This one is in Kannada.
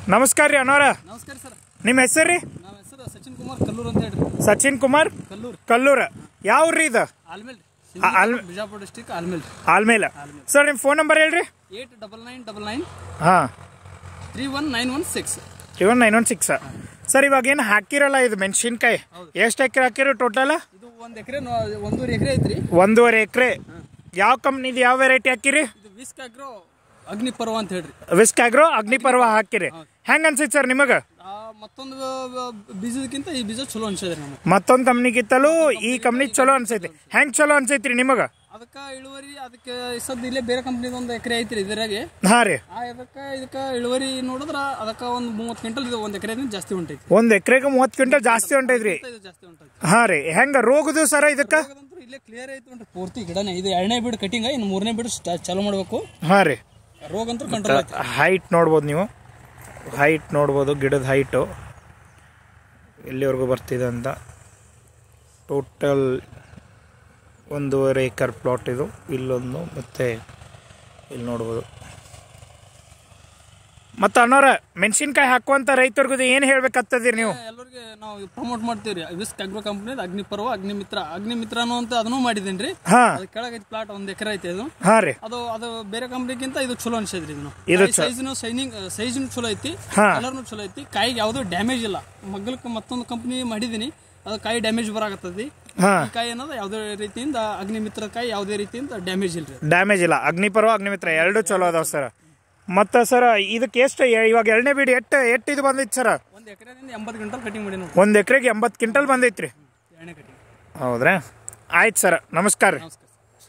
ನಮಸ್ಕಾರ ರೀ ಅಣ್ಣವ್ರ ನಮಸ್ಕಾರ ಸರ್ ನಿಮ್ಮ ಹೆಸರು ರೀ ನಮ್ಮ ಹೆಸರು ಸಚಿನ್ ಕುಮಾರ್ ಕಲ್ಲೂರ್ ಅಂತ ಹೇಳ್ರಿ ಸಚಿನ್ ಕುಮಾರ್ ಕಲ್ಲೂರ್ ಕಲ್ಲೂರ ಯಾವ ರೀ ಇದು ಆಲ್ಮೇಲ್ ಆ, ಆಲ್- ಬಿಜಾಪುರ ಡಿಸ್ಟಿಕ್ ಆಲ್ಮೇಲ್ ಆಲ್ಮೇಲ ಸರ್ ನಿಮ್ಮ ಫೋನ್ ನಂಬರ್ ಹೇಳ್ರಿ eight double nine double nine ಹಾಂ three one nine one six seven nine one six sir ಇವಾಗ ಏನು ಹಾಕಿರಲ್ಲ ಇದು ಮೆಣಸಿನ್ಕಾಯಿ ಎಷ್ಟು ಎಕರೆ ಹಾಕಿರೋ ಟೋಟಲ್ ಇದು ಒಂದು ಎಕರೆ ಒಂದೂವರೆ ಎಕರೆ ಐತ್ರಿ ಒಂದೂವರೆ ಎಕರೆ ಯಾವ ಕಂಪ್ನಿದು ಯಾವ ವೆರೈಟಿ ಹಾಕಿರಿ ಇದು ವಿಸ್ಕ್ ಆಗ್ರೋ ಅಗ್ನಿ ಪರ್ವ ಅಂತ ಹೇಳ್ರಿ ವಿಸ್ಕ್ ಆಗ್ರೋ ಅಗ್ನಿಪರ್ವ ಹಾಕಿರಿ ಹೆಂಗ್ ಅನ್ಸೈತೆ ಸರ್ ನಿಮಗೆ ಆ, ಮತ್ತೊಂದು ಬೀಜದಕ್ಕಿಂತ ಈ ಬೀಜ ಚಲೋ ಅನ್ಸದ್ರಿ ನಮಗೆ ಮತ್ತೊಂದು ಕಂಪ್ನಿಗಿತ್ತಲೂ ಈ ಕಂಪ್ನಿ ಚಲೋ ಅನ್ಸೈತಿ ಹೆಂಗ್ ಚಲೋ ಅನ್ಸೈತ್ರಿ ನಿಮಗೆ ಅದಕ್ಕೆ ಇಳುವರಿ ಅದಕ್ಕೆ ಸದ್ ಇಲ್ಲೇ ಬೇರೆ ಕಂಪ್ನಿದ ಒಂದು ಎಕರೆ ಐತ್ರಿ ಇದ್ರಾಗೆ ಹಾಂ ರೀ ಆ ಇದಕ್ಕೆ ಇದಕ್ಕೆ ಇಳುವರಿ ನೋಡಿದ್ರ ಅದಕ್ಕೆ ಒಂದು ಮೂವತ್ತು ಕ್ವಿಂಟಲ್ ಇದು ಒಂದು ಎಕರೆ ಜಾಸ್ತಿ ಉಂಟೈತಿ ಒಂದ್ ಎಕರೆಗೆ ಮೂವತ್ತು ಕ್ವಿಂಟಲ್ ಜಾಸ್ತಿ ಹೊಂಟೈತ್ರಿ ಇದು ಜಾಸ್ತಿ ಉಂಟೈತಿ ಹಾಂ ರೀ ಹೆಂಗ ರೋಗದು ಸರ ಇದಕ್ಕೆ ಇವಾಗಂತೂ ಇಲ್ಲೇ ಕ್ಲಿಯರ್ ಐತಿ ನೋಡ್ರಿ ಪೂರ್ತಿ ಗಿಡನೇ ಇದು ಎರಡನೇ ಬಿಡ್ ಕಟಿಂಗ್ ಇನ್ನು ಮೂರನೇ ಬಿಡ್ ಸ್ಟಾ- ಚಾಲೂ ಮಾಡಬೇಕು ಹಾಂ ರೀ ರೋಗ ಅಂತೂ ಕಂಟ್ರೋಲ್ ಐತಿ ಹೈಟ್ ನೋಡ್ಬೋದು ನೀವು ಹೈಟ್ ನೋಡ್ಬೋದು ಗಿಡದ ಹೈಟು ಎಲ್ಲಿವರೆಗೂ ಬರ್ತಿದೆ ಅಂತ ಟೋಟಲ್ ಒಂದೂವರೆ ಏಕರ್ ಪ್ಲಾಟ್ ಇದು ಇಲ್ಲೊಂದು ಮತ್ತು ಇಲ್ಲಿ ನೋಡ್ಬೋದು ಮತ್ತು ಅಣ್ಣವ್ರ ಮೆಣಸಿನ್ಕಾಯಿ ಹಾಕುವಂಥ ರೈತರಿಗೂ ಏನು ಹೇಳ್ಬೇಕಾಗ್ತದಿರಿ ನೀವು ಎಲ್ಲರಿಗೆ ನಾವು ಪ್ರಮೋಟ್ ಮಾಡ್ತೀವಿ ವಿಸ್ಕ್ ಅಗ್ರೋ ಕಂಪ್ನಿ ಅಗ್ನಿ ಪರ್ವ ಅಗ್ನಿ ಮಿತ್ರ ಅಗ್ನಿ ಮಿತ್ರ ಅನ್ನೋ ಅಂತ ಅದನ್ನು ಮಾಡಿದ್ದೀನಿ ರೀ ಹಾಂ ಅದು ಕೆಳಗೈತಿ ಪ್ಲಾಟ್ ಒಂದ್ ಎಕರೆ ಐತಿ ಅದು ಹಾಂ ರೀ ಅದು ಅದು ಬೇರೆ ಕಂಪ್ನಿಗಿಂತ ಇದು ಚಲೋ ಅನ್ಸೈತ್ರಿ ಇದನ್ನು ಇದು ಸೈಜ್ನು ಸೈನಿಂಗ್ ಸೈಜ್ನು ಚಲೋ ಐತಿ ಹಾ. ಕಲರ್ನು ಚಲೋ ಐತಿ ಕಾಯಿಗೆ ಯಾವುದೂ ಡ್ಯಾಮೇಜ್ ಇಲ್ಲ ಮಗ್ಲಕ್ಕೆ ಮತ್ತೊಂದು ಕಂಪ್ನಿ ಮಾಡಿದೀನಿ ಅದು ಕಾಯಿ ಡ್ಯಾಮೇಜ್ ಬರಾಕತ್ತೈತಿ ಹಾಂ ಈ ಕಾಯಿ ಅನ್ನೋದು ಯಾವುದೇ ರೀತಿಯಿಂದ ಅಗ್ನಿ ಮಿತ್ರ ಕಾಯಿ ಯಾವುದೇ ರೀತಿಯಿಂದ ಡ್ಯಾಮೇಜ್ ಇಲ್ರಿ ಡ್ಯಾಮೇಜ್ ಇಲ್ಲ ಅಗ್ನಿಪರ್ವ ಅಗ್ನಿಮಿತ್ರ ಎರಡು ಚಲೋ ಅದಾವ ಸರ್ ಮತ್ತು ಸರ್ ಇದಕ್ಕೆ ಎಷ್ಟು ಇವಾಗ ಎರಡನೇ ಬೀಡಿ ಎಷ್ಟು ಎಷ್ಟು ಇದು ಬಂದೈತೆ ಸರ್ ಒಂದು ಎಕರೆದಿಂದ ಎಂಬತ್ತು ಗಂಟಲ್ ಕಟಿಂಗ್ ಮಾಡಿ ನೋಡಿ ಒಂದು ಎಕರೆಗೆ ಎಂಬತ್ತು ಕ್ವಿಂಟಲ್ ಬಂದೈತ್ರಿ ಎಣ್ಣೆ ಕಟಿಂಗ್ ಹೌದ್ರಾ ಆಯ್ತು ಸರ್ ನಮಸ್ಕಾರ ರೀ ನಮಸ್ಕಾರ